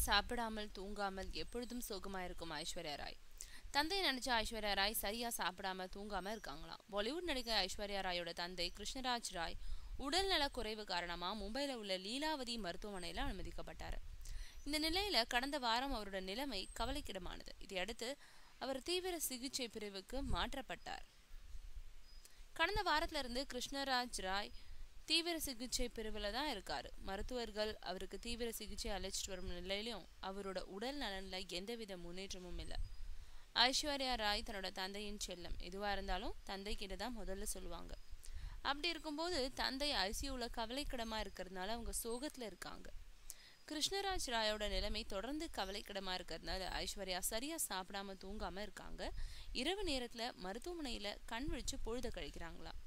சாப்பிடாமல் தூங்காமல் எப்பொழுதும் சோகமா இருக்கும் ஐஸ்வர்யா ராய் தந்தை நினைச்ச ஐஸ்வர்யா ராய் சரியா சாப்பிடாம தூங்காம இருக்காங்களாம் பாலிவுட் நடிகை ஐஸ்வர்யா ராயோட தந்தை கிருஷ்ணராஜ் ராய் உடல்நல குறைவு காரணமா மும்பைல உள்ள லீலாவதி மருத்துவமனையில அனுமதிக்கப்பட்டாரு இந்த நிலையில கடந்த வாரம் அவரோட நிலைமை கவலைக்கிடமானது இதையடுத்து அவர் தீவிர சிகிச்சை பிரிவுக்கு மாற்றப்பட்டார் கடந்த வாரத்துல இருந்து கிருஷ்ணராஜ் ராய் தீவிர சிகிச்சை பிரிவில் தான் இருக்காரு மருத்துவர்கள் அவருக்கு தீவிர சிகிச்சை அழைச்சிட்டு வரும் நிலையிலும் அவரோட உடல் நலன்ல எந்தவித முன்னேற்றமும் இல்லை ஐஸ்வர்யா ராய் தன்னோட தந்தையின் செல்லம் எதுவா இருந்தாலும் தந்தை கிட்ட தான் முதல்ல சொல்லுவாங்க அப்படி இருக்கும்போது தந்தை ஐசியூல கவலைக்கிடமா இருக்கிறதுனால அவங்க சோகத்துல இருக்காங்க கிருஷ்ணராஜ் ராயோட நிலைமை தொடர்ந்து கவலைக்கிடமா இருக்கிறதுனால ஐஸ்வர்யா சரியா சாப்பிடாம தூங்காம இருக்காங்க இரவு நேரத்துல மருத்துவமனையில கண் விழிச்சு பொழுத கழிக்கிறாங்களாம்